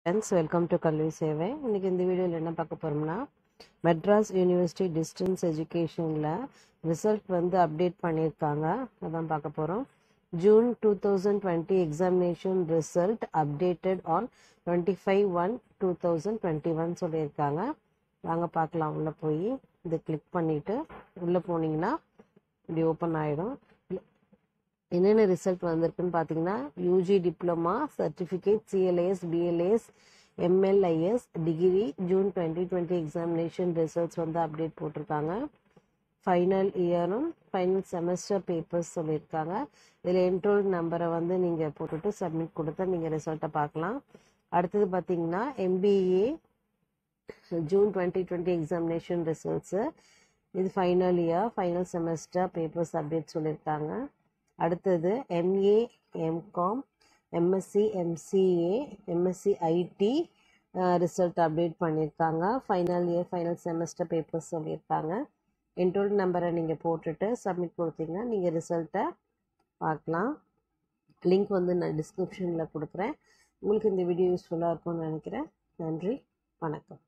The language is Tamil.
ஃப்ரெண்ட்ஸ் வெல்கம் டு கல்வி சேவை இன்னைக்கு இந்த வீடியோவில் என்ன பார்க்க போகிறோம்னா மெட்ராஸ் யூனிவர்சிட்டி டிஸ்டன்ஸ் எஜுகேஷனில் ரிசல்ட் வந்து அப்டேட் பண்ணியிருக்காங்க அதான் பார்க்க போகிறோம் June two thousand twenty examination result updated on twenty five one two thousand twenty one சொல்லியிருக்காங்க வாங்க பார்க்கலாம் உள்ளே போய் இது கிளிக் பண்ணிவிட்டு உள்ளே போனீங்கன்னா இப்படி ஓப்பன் ஆகிடும் என்னென்ன ரிசல்ட் வந்திருக்குன்னு பார்த்தீங்கன்னா UG diploma certificate CLAS BLAS MLIS degree June twenty twenty examination results வந்து அப்டேட் போட்டிருக்காங்க ஃபைனல் இயரும் ஃபைனல் செமஸ்டர் பேப்பர்ஸ் சொல்லியிருக்காங்க இதில் என்ரோல் நம்பரை வந்து நீங்கள் போட்டுட்டு சப்மிட் கொடுத்தா நீங்கள் ரிசல்ட்டை பார்க்கலாம் அடுத்தது பார்த்தீங்கன்னா MBA June twenty twenty examination results இது final year final semester papers update சொல்லியிருக்காங்க அடுத்தது MA MCom MSc MCA MSc IT result update பண்ணியிருக்காங்க final year final semester papers சொல்லியிருக்காங்க என்ரோல் நம்பரை நீங்கள் போட்டுட்டு சப்மிட் கொடுத்தீங்கன்னா நீங்கள் ரிசல்ட்டை பார்க்கலாம் லிங்க் வந்து நான் டிஸ்கிரிப்ஷனில் கொடுக்குறேன் உங்களுக்கு இந்த வீடியோ யூஸ்ஃபுல்லாக இருக்கும்னு நினைக்கிறேன் நன்றி வணக்கம்